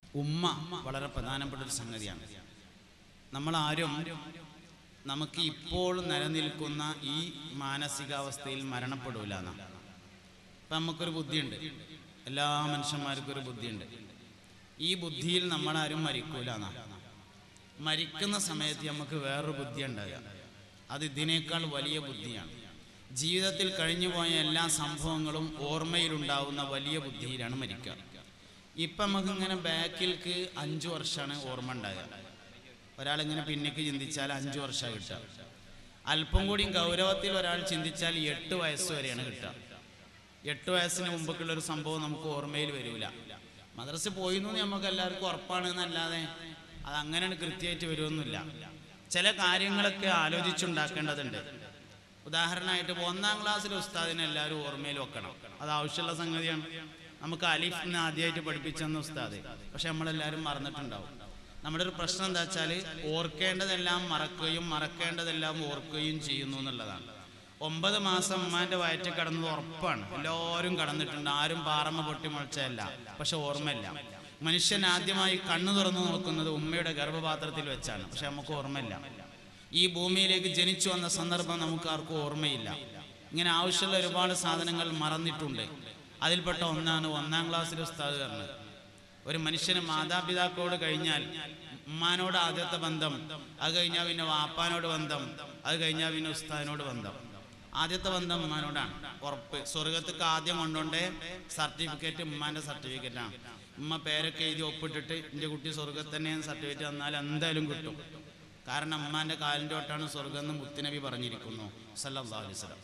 ഉമ്മ വളരെ പ്രധാനപ്പെട്ട ഒരു സംഗതിയാണ് നമ്മളാരും നമുക്ക് ഇപ്പോൾ നിലനിൽക്കുന്ന ഈ മാനസികാവസ്ഥയിൽ മരണപ്പെടൂല എന്നാണ് അപ്പം നമുക്കൊരു ബുദ്ധിയുണ്ട് എല്ലാ മനുഷ്യന്മാർക്കും ഒരു ബുദ്ധിയുണ്ട് ഈ ബുദ്ധിയിൽ നമ്മളാരും മരിക്കൂല എന്നാണ് മരിക്കുന്ന സമയത്ത് നമുക്ക് വേറൊരു ബുദ്ധി ഉണ്ടാകുക അത് ഇതിനേക്കാൾ വലിയ ബുദ്ധിയാണ് ജീവിതത്തിൽ കഴിഞ്ഞുപോയ എല്ലാ സംഭവങ്ങളും ഓർമ്മയിലുണ്ടാവുന്ന വലിയ ബുദ്ധിയിലാണ് മരിക്കുക ഇപ്പം നമുക്ക് ഇങ്ങനെ ബാക്കിൽക്ക് അഞ്ചു വർഷമാണ് ഓർമ്മ ഉണ്ടാകുക ഒരാളിങ്ങനെ പിന്നേക്ക് ചിന്തിച്ചാൽ അഞ്ചു വർഷമാണ് കിട്ടുക അല്പം കൂടി ഗൗരവത്തിൽ ഒരാൾ ചിന്തിച്ചാൽ എട്ട് വയസ്സ് വരെയാണ് കിട്ടുക എട്ട് വയസ്സിന് മുമ്പൊക്കെയുള്ള ഒരു സംഭവം നമുക്ക് ഓർമ്മയിൽ വരില്ല മദ്രസ പോയിന്ന് നമുക്ക് എല്ലാവർക്കും ഉറപ്പാണ് എന്നല്ലാതെ അത് അങ്ങനെ കൃത്യമായിട്ട് വരുമൊന്നുമില്ല ചില കാര്യങ്ങളൊക്കെ ആലോചിച്ചുണ്ടാക്കേണ്ടതുണ്ട് ഉദാഹരണമായിട്ട് ഇപ്പോൾ ഒന്നാം ക്ലാസ്സിലെ ഉസ്താദിനെ എല്ലാവരും ഓർമ്മയിൽ വെക്കണം അത് ആവശ്യമുള്ള സംഗതിയാണ് നമുക്ക് അലിഫിനെ ആദ്യമായിട്ട് പഠിപ്പിച്ചെന്ന ഉസ്താദ് പക്ഷെ നമ്മളെല്ലാവരും മറന്നിട്ടുണ്ടാവും നമ്മുടെ ഒരു പ്രശ്നം എന്താ വെച്ചാൽ ഓർക്കേണ്ടതെല്ലാം മറക്കുകയും മറക്കേണ്ടതെല്ലാം ഓർക്കുകയും ചെയ്യുന്നു എന്നുള്ളതാണ് ഒമ്പത് മാസം ഉമ്മാന്റെ വയറ്റിൽ കടന്നത് ഉറപ്പാണ് എല്ലാവരും കടന്നിട്ടുണ്ട് ആരും പാറമ്മ പൊട്ടി മുളച്ചതല്ല പക്ഷെ ഓർമ്മയില്ല മനുഷ്യൻ ആദ്യമായി കണ്ണു തുറന്നു നോക്കുന്നത് ഉമ്മയുടെ ഗർഭപാത്രത്തിൽ വെച്ചാണ് പക്ഷെ നമുക്ക് ഓർമ്മയില്ല ഈ ഭൂമിയിലേക്ക് ജനിച്ചു വന്ന സന്ദർഭം നമുക്ക് ആർക്കും ഓർമ്മയില്ല ഇങ്ങനെ ആവശ്യമുള്ള ഒരുപാട് സാധനങ്ങൾ മറന്നിട്ടുണ്ട് അതിൽപ്പെട്ട ഒന്നാണ് ഒന്നാം ക്ലാസ്സിലെ ഉസ്താദ് പറഞ്ഞത് ഒരു മനുഷ്യന് മാതാപിതാക്കളോട് കഴിഞ്ഞാൽ ഉമ്മാനോട് ആദ്യത്തെ ബന്ധം അത് കഴിഞ്ഞാൽ പിന്നെ വാപ്പാനോട് ബന്ധം അത് കഴിഞ്ഞാൽ പിന്നെ ഉസ്താദിനോട് ബന്ധം ആദ്യത്തെ ബന്ധം ഉമ്മാനോടാണ് ഉറപ്പ് സ്വർഗത്തേക്ക് ആദ്യം കൊണ്ടുകൊണ്ടേ സർട്ടിഫിക്കറ്റ് ഉമ്മാന്റെ സർട്ടിഫിക്കറ്റാണ് ഉമ്മ പേരൊക്കെ എഴുതി ഒപ്പിട്ടിട്ട് എൻ്റെ കുട്ടി സ്വർഗത്ത് തന്നെ സർട്ടിഫിക്കറ്റ് തന്നാൽ എന്തായാലും കിട്ടും കാരണം ഉമ്മാന്റെ കാലിൻ്റെ തൊട്ടാണ് സ്വർഗം എന്ന് മുത്തുനബി പറഞ്ഞിരിക്കുന്നു സല്ലല്ലാഹു അലൈഹി വസല്ലം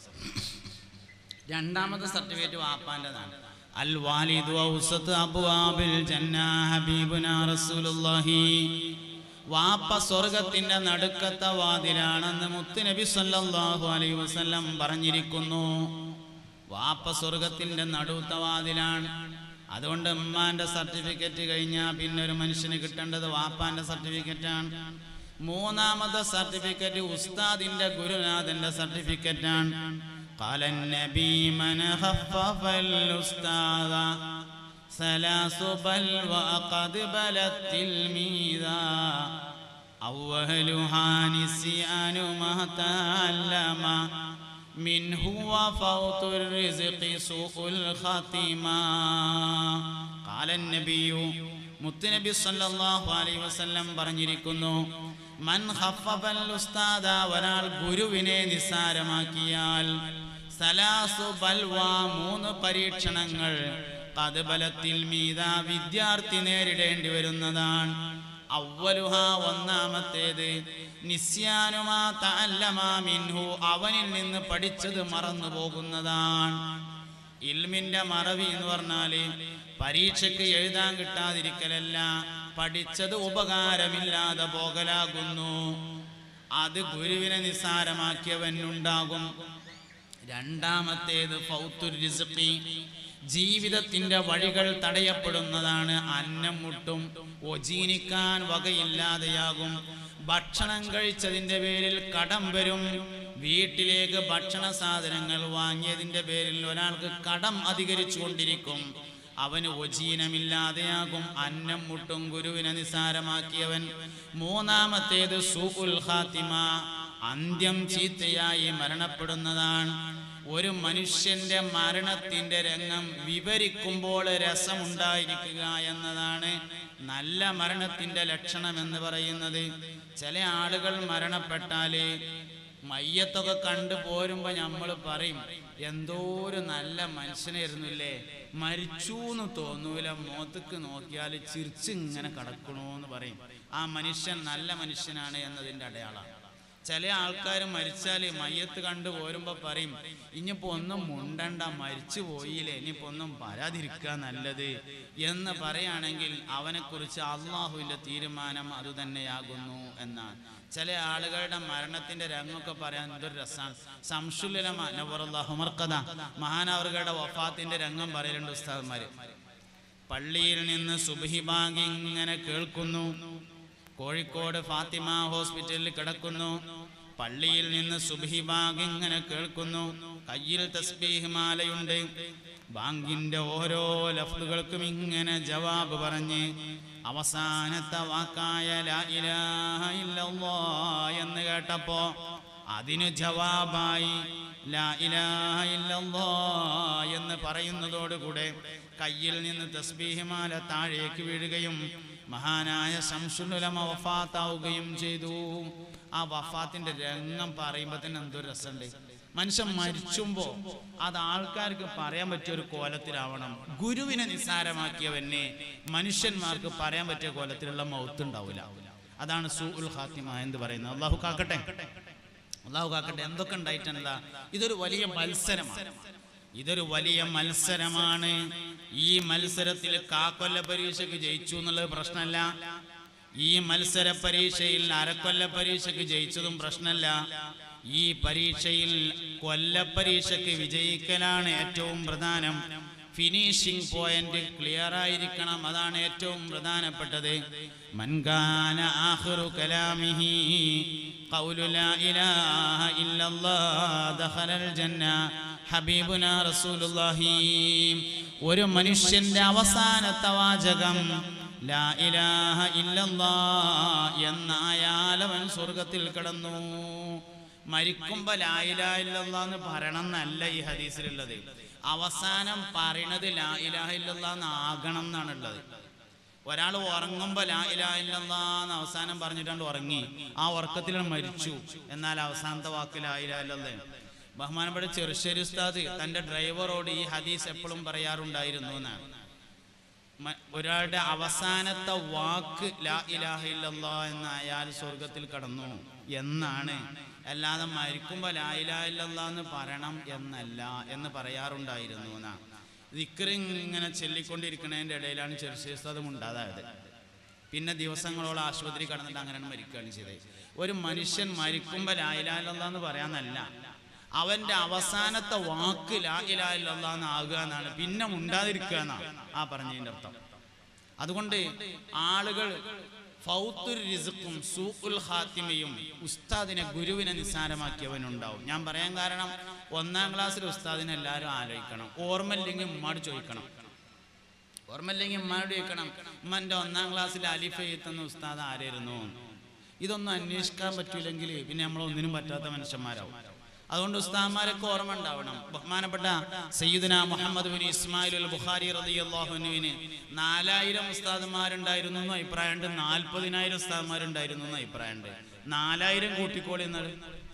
രണ്ടാമത്തെ സർട്ടിഫിക്കറ്റ് വാപ്പാൻ്റെതാണ് അൽ വാലിദു ഔസത്ത് അബ്വാബിൽ ജന്ന ഹബീബുന റസൂലുള്ളാഹി വാപ്പ സ്വർഗത്തിന്റെ നടുക്കത്തെ വാതിലാണെന്ന് മുത്തുനബി സല്ലല്ലാഹു അലൈഹി വസല്ലം പറഞ്ഞിരിക്കുന്നു വാപ്പ സ്വർഗത്തിന്റെ നടുത്ത വാതിലാണ് അതുകൊണ്ട് ഉമ്മാന്റെ സർട്ടിഫിക്കറ്റ് കഴിഞ്ഞാൽ പിന്നെ ഒരു മനുഷ്യന് കിട്ടേണ്ടത് വാപ്പാന്റെ സർട്ടിഫിക്കറ്റാണ് മൂന്നാമത്തെ സർട്ടിഫിക്കറ്റ് ഉസ്താദിന്റെ ഗുരുനാഥന്റെ സർട്ടിഫിക്കറ്റാണ് قال النبي من خفف الأستاذ ثلاث بلوى قد بلت الميذا أولها نسيان ما تعلم منه وفوت الرزق سوء الخاتمة قال النبي മുത്തുനബി സല്ലല്ലാഹു അലൈഹി വസല്ലം പറഞ്ഞിരിക്കുന്നു മൻ ഖഫഫൽ ഉസ്താദ ഒരാൾ ഗുരുവിനെ നിസ്സാരമാക്കിയാൽ സലാസു ബൽവ മൂന്ന് പരീക്ഷണങ്ങൾ കതുബലത്തിൽ മീത വിദ്യാർത്ഥി നേരിടേണ്ടി വരുന്നതാണ് അവലുഹ ഒന്നാമത്തേത് നിസ്യാനുമാ തഅല്ലമാ മിൻഹു അവനിൽ നിന്ന് പഠിച്ചത് മറന്നു പോകുന്നതാണ് ഇൽമിന്റെ മറവി എന്ന് പറഞ്ഞാല് പരീക്ഷയ്ക്ക് എഴുതാൻ കിട്ടാതിരിക്കലല്ല പഠിച്ചത് ഉപകാരമില്ലാതെ പോകലാകുന്നു അത് ഗുരുവിനെ നിസ്സാരമാക്കിയവനുണ്ടാകും രണ്ടാമത്തേത് ഫൗത്തുർ റിസ്ഖി ജീവിതത്തിന്റെ വഴികൾ തടയപ്പെടുന്നതാണ് അന്നം മുട്ടും ഒജീനിക്കാൻ വകയില്ലാതെയാകും ഭക്ഷണം കഴിച്ചതിന്റെ പേരിൽ കടം വരും വീട്ടിലേക്ക് ഭക്ഷണ സാധനങ്ങൾ വാങ്ങിയതിന്റെ പേരിൽ ഒരാൾക്ക് കടം അധികരിച്ചു കൊണ്ടിരിക്കും അവന് ഒജീനമില്ലാതെയാകും അന്നം മുട്ടും ഗുരുവിനെ നിസാരമാക്കിയവൻ മൂന്നാമത്തേത് സൂഉൽ ഖാത്തിമ അന്ത്യം ചീത്തയായി മരണപ്പെടുന്നതാണ് ഒരു മനുഷ്യന്റെ മരണത്തിന്റെ രംഗം വിവരിക്കുമ്പോൾ രസമുണ്ടായിരിക്കുക എന്നതാണ് നല്ല മരണത്തിന്റെ ലക്ഷണം എന്ന് പറയുന്നത് ചില ആളുകൾ മരണപ്പെട്ടാല് മയ്യത്തൊക്കെ കണ്ടു പോരുമ്പോ നമ്മൾ പറയും എന്തോ ഒരു നല്ല മനുഷ്യനായിരുന്നില്ലേ മരിച്ചു എന്ന് തോന്നൂല മോത്തക്ക് നോക്കിയാൽ ചിരിച്ച് ഇങ്ങനെ കിടക്കണോന്ന് പറയും ആ മനുഷ്യൻ നല്ല മനുഷ്യനാണ് എന്നതിന്റെ അടയാളമാണ് ചില ആൾക്കാർ മരിച്ചാൽ മയ്യത്ത് കണ്ടു പോരുമ്പോ പറയും ഇനിയിപ്പോ ഒന്നും മുണ്ടണ്ട മരിച്ചു പോയില്ലേ ഇനിയിപ്പോ ഒന്നും വരാതിരിക്കുക നല്ലത് എന്ന് പറയുകയാണെങ്കിൽ അവനെക്കുറിച്ച് അള്ളാഹുവിന്റെ തീരുമാനം അതുതന്നെയാകുന്നു എന്നാണ് ചില ആളുകളുടെ മരണത്തിന്റെ രംഗമൊക്കെ പറയാൻ എന്തൊരു രസമാണ് സംശുലമർക്കഥ മഹാനവറുകളുടെ വഫാത്തിന്റെ രംഗം പറയലുണ്ട് ഉസ്താദ്മാര് പള്ളിയിൽ നിന്ന് സുബഹി ബാങ്ക് ഇങ്ങനെ കേൾക്കുന്നു കോഴിക്കോട് ഫാത്തിമ ഹോസ്പിറ്റലിൽ കിടക്കുന്നു പള്ളിയിൽ നിന്ന് സുബഹി ബാങ്ക് ഇങ്ങനെ കേൾക്കുന്നു കയ്യിൽ തസ്ബീഹ് മാലയുണ്ട് ബാങ്കിന്റെ ഓരോ ലഫ്ലുകൾക്കും ഇങ്ങനെ ജവാബ് പറഞ്ഞ് അവസാനത്തെ വാക്കായ ലാ ഇലാഹ ഇല്ലല്ലാ എന്ന് കേട്ടപ്പോ അതിന് ജവാബായി ലാ ഇലാഹ ഇല്ലല്ലാ എന്ന് പറയുന്നതോടുകൂടെ കയ്യിൽ നിന്ന് തസ്ബീഹിമാല താഴേക്ക് വീഴുകയും മഹാനായ ശംസുലമ വഫാത്താവുകയും ചെയ്തു ആ വഫാത്തിന്റെ രംഗം പറയുമ്പോൾ തന്നെ എന്തൊരു രസമുണ്ട് മനുഷ്യൻ മരിച്ചുമ്പോ അത് ആൾക്കാർക്ക് പറയാൻ പറ്റിയ ഒരു കോലത്തിലാവണം ഗുരുവിനെ നിസ്സാരമാക്കിയവനെ മനുഷ്യന്മാർക്ക് പറയാൻ പറ്റിയ കോലത്തിലുള്ള മൗത്ത് ഉണ്ടാവില്ല അതാണ് സു ഉൽ ഖാത്തിമ എന്ന് പറയുന്നത് അള്ളാഹു കാക്കട്ടെ അള്ളാഹു കാക്കട്ടെ എന്തൊക്കെ ഉണ്ടായിട്ടെന്താ ഇതൊരു വലിയ മത്സരമാണ് ഇതൊരു വലിയ മത്സരമാണ് ഈ മത്സരത്തിൽ കാക്കൊല്ല പരീക്ഷയ്ക്ക് ജയിച്ചു എന്നുള്ളത് പ്രശ്നമല്ല ഈ മത്സര പരീക്ഷയിൽ അരക്കൊല്ല പരീക്ഷയ്ക്ക് ജയിച്ചതും പ്രശ്നമല്ല ഈ പരീക്ഷയിൽ കൊല്ലപ്പരീക്ഷയ്ക്ക് വിജയിക്കലാണ് ഏറ്റവും പ്രധാനം ഫിനിഷിംഗ് പോയിന്റ് ക്ലിയർ ആയിരിക്കണം അതാണ് ഏറ്റവും പ്രധാനപ്പെട്ടത് മൻകാന ആഖിറു കലാമിഹി ഖൗലു ലാ ഇലാഹ ഇല്ലല്ലാഹ് ദഖലൽ ജന്ന ഹബീബുന റസൂലുള്ളാഹി ഒരു മനുഷ്യന്റെ അവസാനത്തെ വാചകം ലാ ഇലാഹ ഇല്ലല്ലാഹ് എന്നായാൽ അവൻ സ്വർഗത്തിൽ കിടന്നു മരിക്കുമ്പോ ലാ ഇലാഹ ഇല്ലല്ലാഹ് എന്ന് പറയണം എന്നല്ല ഈ ഹദീസിലുള്ളത് അവസാനം പറയണത് ലാ ഇലാഹ ഇല്ലല്ലാഹ് എന്ന് ആകണം എന്നാണ് ഉള്ളത് ഒരാൾ ഉറങ്ങുമ്പോ ലാ ഇലാഹ ഇല്ലല്ലാഹ് എന്ന് അവസാനം പറഞ്ഞിട്ടാണ്ട് ഉറങ്ങി ആ ഉറക്കത്തിൽ മരിച്ചു എന്നാൽ അവസാനത്തെ വാക്ക് ലാ ഇലാഹ ഇല്ലല്ലാഹ് ബഹുമാനപ്പെട്ട ചെറുശ്ശേരി ഉസ്താദ് തന്റെ ഡ്രൈവറോട് ഈ ഹദീസ് എപ്പോഴും പറയാറുണ്ടായിരുന്നു എന്നാണ് മ- ഒരാളുടെ അവസാനത്തെ വാക്ക് ലാ ഇലാഹ ഇല്ലല്ലാ എന്ന് അയാൾ സ്വർഗത്തിൽ കടന്നു എന്നാണ് അല്ലാതെ മരിക്കുമ്പോൾ ലാ ഇലാഹ ഇല്ലല്ലാ എന്ന് പറയണം എന്നല്ല എന്ന് പറയാറുണ്ടായിരുന്നു എന്നാ ദിക്റ് ഇങ്ങനെ ചൊല്ലിക്കൊണ്ടിരിക്കുന്നതിൻ്റെ ഇടയിലാണ് ചെറുശേസ്തം ഉണ്ടാതായത് പിന്നെ ദിവസങ്ങളോളം ആശുപത്രി കടന്നിട്ട് അങ്ങനെ മരിക്കുകയാണ് ചെയ്തത് ഒരു മനുഷ്യൻ മരിക്കുമ്പോൾ ലാ ഇലാഹ ഇല്ലല്ലാ എന്ന് പറയാന്നല്ല അവന്റെ അവസാനത്തെ വാക്ക് ലാ ഇലാഹ ഇല്ലല്ലാ എന്ന് ആകുക എന്നാണ് പിന്നെ ഉണ്ടാതിരിക്കുക എന്നാണ് ആ പറഞ്ഞതിന്റെ അർത്ഥം അതുകൊണ്ട് ആളുകൾ ഫൗത്തുർ റിസുക്കും സൂഖുൽ ഹാത്തിമയും ഉസ്താദിനെ ഗുരുവിനെ നിസ്സാരമാക്കിയവനുണ്ടാവും ഞാൻ പറയാൻ കാരണം ഒന്നാം ക്ലാസ്സിൽ ഉസ്താദിനെ എല്ലാവരും ആലോചിക്കണം ഓർമ്മയില്ലെങ്കിൽ ഉമ്മാട് ചോദിക്കണം ഓർമ്മയില്ലെങ്കിൽ ഉമ്മാട് ചോദിക്കണം ഉമ്മൻ്റെ ഒന്നാം ക്ലാസ്സിൽ അലിഫ് എഴുത്തുന്ന ഉസ്താദ് ആരായിരുന്നു ഇതൊന്നും അന്വേഷിക്കാൻ പറ്റൂലെങ്കിൽ പിന്നെ നമ്മൾ ഒന്നിനും പറ്റാത്ത മനുഷ്യന്മാരാവും അതുകൊണ്ട് ഉസ്താദ്മാരൊക്കെ ഓർമ്മ ഉണ്ടാവണം ബഹുമാനപ്പെട്ട സയ്യിദുന Muhammad bin Ismail al Bukhari റളിയല്ലാഹുവിന് നാലായിരം ഉസ്താദുമാരുണ്ടായിരുന്നു എന്ന് അഭിപ്രായമുണ്ട് നാൽപ്പതിനായിരം ഉസ്താദുമാരുണ്ടായിരുന്നു എന്ന് അഭിപ്രായമുണ്ട് നാലായിരം കൂട്ടിക്കോളി എന്നത്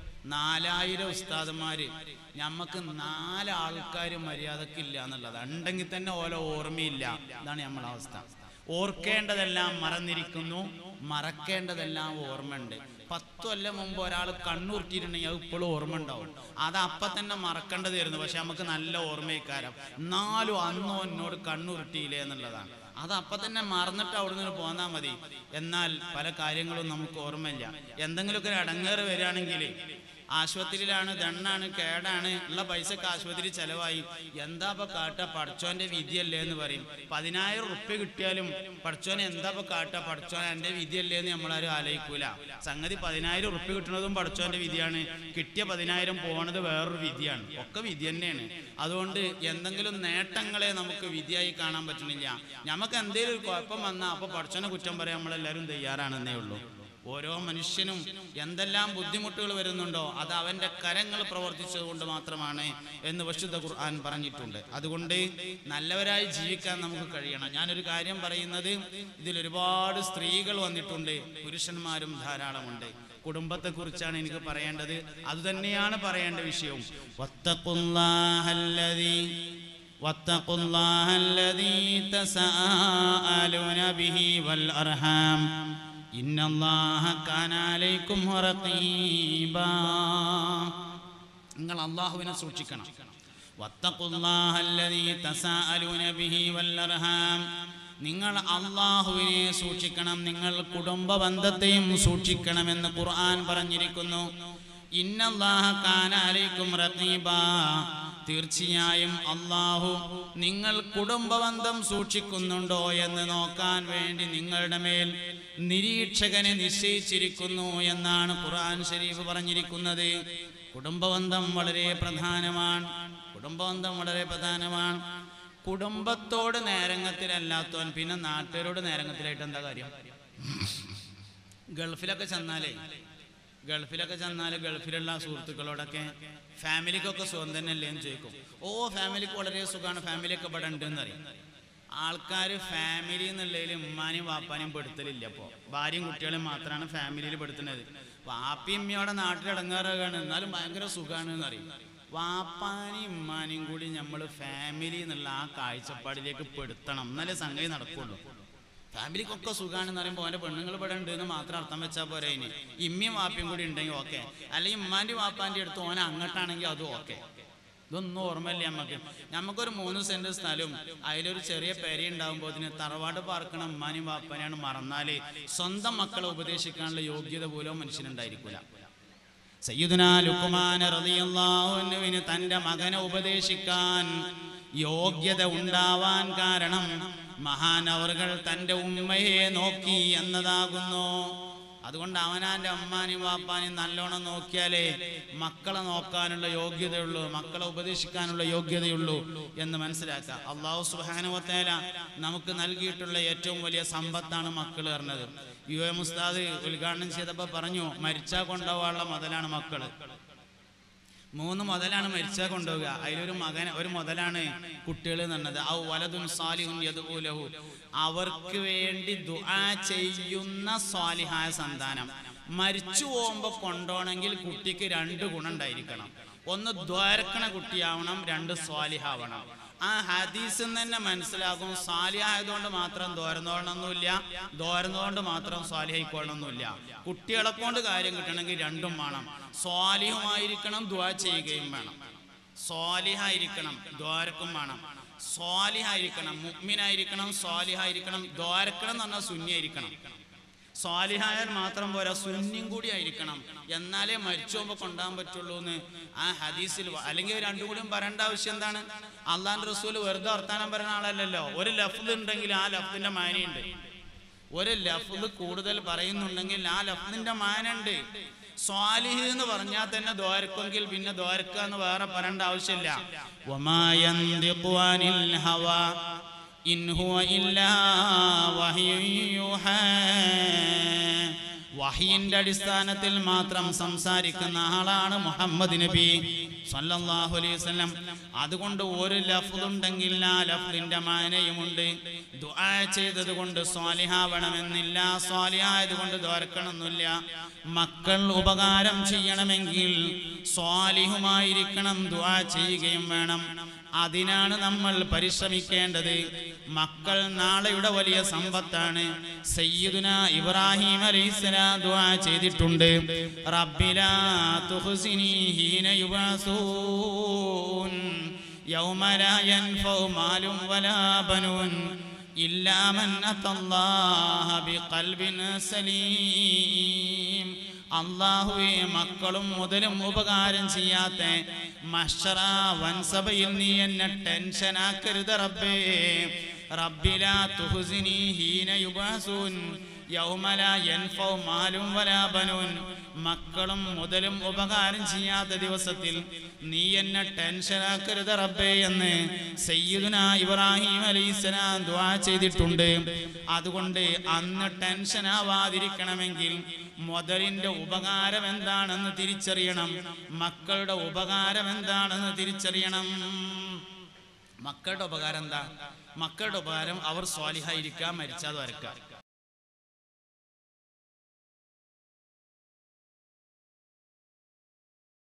നാലായിരം ഉസ്താദുമാര് ഞമ്മക്ക് നാലാൾക്കാർ മര്യാദക്കില്ല എന്നുള്ളത് ഉണ്ടെങ്കിൽ തന്നെ ഓരോ ഓർമ്മയില്ല ഇതാണ് നമ്മളെ അവസ്ഥ ഓർക്കേണ്ടതെല്ലാം മറന്നിരിക്കുന്നു മറക്കേണ്ടതെല്ലാം ഓർമ്മയുണ്ട് പത്തു കൊല്ലം മുമ്പ് ഒരാൾ കണ്ണുരുട്ടിയിട്ടുണ്ടെങ്കിൽ അത് ഇപ്പോഴും ഓർമ്മ ഉണ്ടാവും അത് അപ്പം തന്നെ മറക്കേണ്ടതായിരുന്നു പക്ഷെ നമുക്ക് നല്ല ഓർമ്മയിക്കാരം എന്നാലും അന്നോ എന്നോട് കണ്ണുരുട്ടിയില്ലേ എന്നുള്ളതാണ് അത് അപ്പം തന്നെ മറന്നിട്ട് അവിടെ നിന്ന് പോന്നാൽ മതി എന്നാൽ പല കാര്യങ്ങളും നമുക്ക് ഓർമ്മയില്ല എന്തെങ്കിലുമൊക്കെ ഒരു അടങ്ങേറ് വരികയാണെങ്കിൽ ആശുപത്രിയിലാണ് ദണ്ണാണ് കേടാണ് ഉള്ള പൈസക്ക് ആശുപത്രി ചെലവായി എന്താ ഇപ്പൊ കാട്ട പഠിച്ചോന്റെ വിധിയല്ലേ എന്ന് പറയും പതിനായിരം ഉറുപ്പ്യ കിട്ടിയാലും പഠിച്ചോനെ എന്താ ഇപ്പൊ കാട്ട പഠിച്ചോൻ എന്റെ വിധിയല്ലേ എന്ന് നമ്മളാരും ആലോചിക്കൂല സംഗതി പതിനായിരം ഉറുപ്പ്യ കിട്ടുന്നതും പഠിച്ചോന്റെ വിധിയാണ് കിട്ടിയ പതിനായിരം പോണത് വേറൊരു വിധിയാണ് ഒക്കെ വിധി തന്നെയാണ് അതുകൊണ്ട് എന്തെങ്കിലും നേട്ടങ്ങളെ നമുക്ക് വിധിയായി കാണാൻ പറ്റുന്നില്ല നമുക്ക് എന്തെങ്കിലും ഒരു കുഴപ്പം വന്നാൽ അപ്പൊ പഠിച്ചോനെ കുറ്റം പറയാൻ നമ്മളെല്ലാവരും തയ്യാറാണെന്നേ ഉള്ളൂ ഓരോ മനുഷ്യനും എന്തെല്ലാം ബുദ്ധിമുട്ടുകൾ വരുന്നുണ്ടോ അത് അവന്റെ കരങ്ങൾ പ്രവർത്തിച്ചത് കൊണ്ട് മാത്രമാണ് എന്ന് വിശുദ്ധ ഖുർആൻ പറഞ്ഞിട്ടുണ്ട് അതുകൊണ്ട് നല്ലവരായി ജീവിക്കാൻ നമുക്ക് കഴിയണം ഞാനൊരു കാര്യം പറയുന്നത് ഇതിൽ ഒരുപാട് സ്ത്രീകൾ വന്നിട്ടുണ്ട് പുരുഷന്മാരും ധാരാളമുണ്ട് കുടുംബത്തെ കുറിച്ചാണ് എനിക്ക് പറയേണ്ടത് അതുതന്നെയാണ് പറയേണ്ട വിഷയവും വത്തഖുല്ലാഹല്ലദീ واتقوا الله الذي تساءلون به والأرحام إن الله كان عليكم رقيبا നിങ്ങൾ അള്ളാഹുവിനെ സൂക്ഷിക്കണം വത്തഖുല്ലാഹ അല്ലദീ തസാഅലൂന ബിഹി വല്ലർഹാം നിങ്ങൾ അള്ളാഹുവിനെ സൂക്ഷിക്കണം നിങ്ങൾ കുടുംബ ബന്ധത്തെയും സൂക്ഷിക്കണമെന്ന് ഖുർആൻ പറഞ്ഞിരിക്കുന്നു ഇന്നല്ലാഹ കാന അലൈക്കും റഖീബാ തീർച്ചയായും അള്ളാഹു നിങ്ങൾ കുടുംബബന്ധം സൂക്ഷിക്കുന്നുണ്ടോ എന്ന് നോക്കാൻ വേണ്ടി നിങ്ങളുടെ മേൽ നിരീക്ഷകനെ നിശ്ചയിച്ചിരിക്കുന്നു എന്നാണ് ഖുർആൻ ഷരീഫ് പറഞ്ഞിരിക്കുന്നത് കുടുംബബന്ധം വളരെ പ്രധാനമാണ് കുടുംബബന്ധം വളരെ പ്രധാനമാണ് കുടുംബത്തോട് നേരങ്ങത്തിലല്ലാത്തവൻ പിന്നെ നാട്ടുകാരോട് നേരങ്ങത്തിലായിട്ട് എന്താ കാര്യം ഗൾഫിലൊക്കെ ചെന്നാലേ ഗൾഫിലൊക്കെ ചെന്നാൽ ഗൾഫിലുള്ള സുഹൃത്തുക്കളോടൊക്കെ ഫാമിലിക്കൊക്കെ സുഖം തന്നെയല്ലേ എന്ന് ചോദിക്കും ഓ ഫാമിലിക്ക് വളരെ സുഖമാണ് ഫാമിലിയൊക്കെ ഇവിടെ ഉണ്ട് എന്നറിയും ആൾക്കാർ ഫാമിലി എന്നുള്ളതിൽ ഉമ്മാനെയും വാപ്പാനെയും പെടുത്തലില്ല ഇപ്പോൾ ഭാര്യയും കുട്ടികളെയും മാത്രമാണ് ഫാമിലിയിൽ പെടുത്തുന്നത് വാപ്പയും ഉമ്മയോടെ നാട്ടിലിടങ്ങാറാകാണ് എന്നാലും ഭയങ്കര സുഖമാണ് എന്നറിയും വാപ്പാനെയും ഉമ്മാനെയും കൂടി നമ്മൾ ഫാമിലി എന്നുള്ള ആ കാഴ്ചപ്പാടിലേക്ക് പെടുത്തണം എന്നാലേ സംഗതി നടക്കുള്ളൂ ഫാമിലിക്കൊക്കെ സുഖാണെന്ന് പറയുമ്പോൾ അവൻ്റെ പെണ്ണുങ്ങൾ ഇവിടെ ഉണ്ട് എന്ന് മാത്രം അർത്ഥം വെച്ചാൽ പോരെ അതിന് ഇമ്മയും വാപ്പയും കൂടി ഉണ്ടെങ്കിൽ ഓക്കെ അല്ലെങ്കിൽ ഉമ്മാൻ്റെ വാപ്പാൻ്റെ അടുത്ത് ഓന അങ്ങോട്ടാണെങ്കിൽ അതും ഓക്കെ ഇതൊന്നും ഓർമ്മയില്ല നമുക്ക് നമുക്കൊരു മൂന്ന് സെന്റ് സ്ഥലവും അതിലൊരു ചെറിയ പെര ഉണ്ടാകുമ്പോൾ അതിന് തറവാട് പാർക്കണം ഉമ്മാനും വാപ്പാനെയാണ് മറന്നാല് സ്വന്തം മക്കളെ ഉപദേശിക്കാനുള്ള യോഗ്യത പോലും മനുഷ്യനുണ്ടായിരിക്കില്ല സയ്യിദുന ലുക്മാൻ റളിയല്ലാഹു അൻഹുവിന് തന്റെ മകനെ ഉപദേശിക്കാൻ യോഗ്യത ഉണ്ടാവാൻ കാരണം മഹാനവറുകൾ തന്റെ ഉമ്മയെ നോക്കി എന്നതാകുന്നു അതുകൊണ്ട് അവനാന്റെ അമ്മാനും വാപ്പാനും നല്ലോണം നോക്കിയാലേ മക്കളെ നോക്കാനുള്ള യോഗ്യതയുള്ളൂ മക്കളെ ഉപദേശിക്കാനുള്ള യോഗ്യതയുള്ളൂ എന്ന് മനസ്സിലാക്കുക അള്ളാഹു സുഹാനുവത്തേല നമുക്ക് നൽകിയിട്ടുള്ള ഏറ്റവും വലിയ സമ്പത്താണ് മക്കൾ പറഞ്ഞത് യു എം ഉസ്താദ് ഉദ്ഘാടനം ചെയ്തപ്പോൾ പറഞ്ഞു മരിച്ചാൽ കൊണ്ടുപോകാനുള്ള മുതലാണ് മക്കള് മൂന്ന് മുതലാണ് മരിച്ചാൽ കൊണ്ടുപോവുക അതിലൊരു മകൻ ഒരു മുതലാണ് കുട്ടികൾ എന്നുള്ളത് ഔ വലതുൻ സാലിഹുൻ യദുലഹു അവർക്ക് വേണ്ടി ദുആ ചെയ്യുന്ന സ്വാലിഹായ സന്താനം മരിച്ചു പോകുമ്പോൾ കൊണ്ടോണെങ്കിൽ കുട്ടിക്ക് രണ്ട് ഗുണം ഉണ്ടായിരിക്കണം ഒന്ന് ദ്വാരക്കണ കുട്ടിയാവണം രണ്ട് സ്വാലിഹാവണം ആ ഹദീസിൽ നിന്ന് തന്നെ മനസ്സിലാകും സ്വാലിഹായതുകൊണ്ട് മാത്രം ദോരന്നോളണമെന്നില്ല ദോരന്നുകൊണ്ട് മാത്രം സ്വാലിഹായിക്കോളണമെന്നില്ല കുട്ടികളെ കൊണ്ട് കാര്യം കിട്ടണമെങ്കിൽ രണ്ടും വേണം സ്വാലിഹുമായിരിക്കണം ദ്വാ ചെയ്യുകയും വേണം സ്വാലിഹായിരിക്കണം ദ്വാരക്കും വേണം സ്വാലിഹായിരിക്കണം മുഗ്മിനായിരിക്കണം സ്വാലിഹായിരിക്കണം ദ്വാരക്കണം എന്ന് പറഞ്ഞാൽ ശൂന്യായിരിക്കണം സ്വാലിഹായാൽ മാത്രം പോരാ സുന്നിയും കൂടി ആയിരിക്കണം എന്നാലേ മരിച്ചു പോകുമ്പോൾ കൊണ്ടാൻ പറ്റുള്ളൂ എന്ന് ആ ഹദീസിൽ വ- അല്ലെങ്കിൽ രണ്ടും കൂടിയും പറയേണ്ട ആവശ്യം എന്താണ് അള്ളാൻ റസൂൽ വെറുതെ വർത്താനം പറയുന്ന ആളല്ലല്ലോ ഒരു ലഫ്ല് ഉണ്ടെങ്കിൽ ആ ലഫ്ലിന്റെ മാനയുണ്ട് ഒരു ലഫ്ല് കൂടുതൽ പറയുന്നുണ്ടെങ്കിൽ ആ ലഫ്ലിന്റെ മാനുണ്ട് സ്വാലിഹ് എന്ന് പറഞ്ഞാൽ തന്നെ ദ്വാരക്കെങ്കിൽ പിന്നെ ദ്വാരക്ക എന്ന് വേറെ പറയേണ്ട ആവശ്യമില്ല വമാ യന്തിഖു അനിൽ ഹവാ ഇൻ ഹുവ ഇല്ലാ വഹ്യുൻ യൂഹാ വഹിയിന്റെ അടിസ്ഥാനത്തിൽ മാത്രം സംസാരിക്കുന്ന ആളാണ് മുഹമ്മദ് നബി സല്ലല്ലാഹു അലൈഹി വസല്ലം അതുകൊണ്ട് ഒരു ലഫ്ദ് ഉണ്ടെങ്കിൽ ആ ലഫ്ദിന്റെ മാനയുമുണ്ട് ദുആ ചെയ്തത് കൊണ്ട് സ്വാലിഹാവണമെന്നില്ല സ്വാലിഹായത് കൊണ്ട് ദോർക്കണമെന്നില്ല മക്കൾ ഉപകാരം ചെയ്യണമെങ്കിൽ സ്വാലിഹുമായിരിക്കണം ദുആ ചെയ്യുകയും വേണം അതിനാണ് നമ്മൾ പരിശ്രമിക്കേണ്ടത് മക്കൾ നാളെയുടെ വലിയ സമ്പത്താണ് സയ്യിദുന ഇബ്രാഹിം അലൈഹിസ്സലാം ദുആ ചെയ്തിട്ടുണ്ട് റബ്ബിലാ തുഹ്സിനി ഹീന യുബഅസൂൻ യൗമ ലാ യൻഫഉ മാലും വലാ ബനൂൻ ഇല്ലാ മൻ അത്തല്ലാഹ ബിഖൽബിൻ സലീം അള്ളാഹുവെ മക്കളും മുതലും ഉപകാരം ചെയ്യാത്ത മഷറ വൻസഭയിൽ നീ എന്നെ ടെൻഷനാക്കരുത് റബ്ബേ റബ്ബിലാ തുഹ്സിനി ഹീന യുബഅസൂൻ യൗമല യൻഫൗ മാലും വലാ ബനൂൻ മക്കളും മുതലും ഉപകാരം ചെയ്യാത്ത ദിവസത്തിൽ നീ എന്നെ ടെൻഷനാക്കരുത് റബ്ബേ എന്ന് സയ്യിദുന ഇബ്രാഹിം അലൈഹിസ്സലാം ദുആ ചെയ്തിട്ടുണ്ട് അതുകൊണ്ട് അന്ന് ടെൻഷനാവാതിരിക്കണമെങ്കിൽ മുതലിന്റെ ഉപകാരം എന്താണെന്ന് തിരിച്ചറിയണം മക്കളുടെ ഉപകാരം എന്താണെന്ന് തിരിച്ചറിയണം മക്കളുടെ ഉപകാരം എന്താ മക്കളുടെ ഉപകാരം അവർ സ്വാലിഹായിരിക്കാൻ മരിച്ചാൽ വരക്കാം